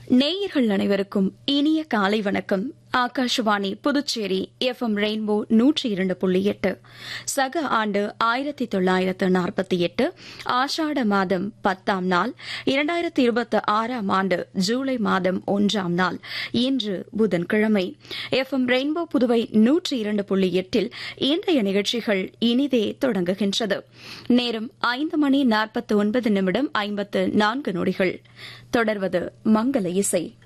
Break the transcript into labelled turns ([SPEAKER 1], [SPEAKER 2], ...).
[SPEAKER 1] நேயர்கள் அனைவருக்கும் இனிய காலை வணக்கம் Akashvani Puducherry F M rainbow நூற்றி இரண்டு புள்ளி எட்டு சக ஆண்டு ஆயிரத்தி தொள்ளாயிரத்து நாற்பத்தி எட்டு ஆஷாட மாதம் பத்தாம் நாள் இரண்டாயிரத்தி இருபத்தி ஆறாம் ஆண்டு ஜூலை மாதம் ஒன்றாம் நாள் இன்று புதன்கிழமை எஃப் எம் ரெயின்போ புதுவை நூற்றி இரண்டு புள்ளி எட்டில் இன்றைய நிகழ்ச்சிகள் இனிதே தொடங்குகின்றது நேரம் ஐந்து மணி நாற்பத்தி ஒன்பது நிமிடம் ஐம்பத்து நான்கு நொடிகள் தொடர்வது மங்கள இசை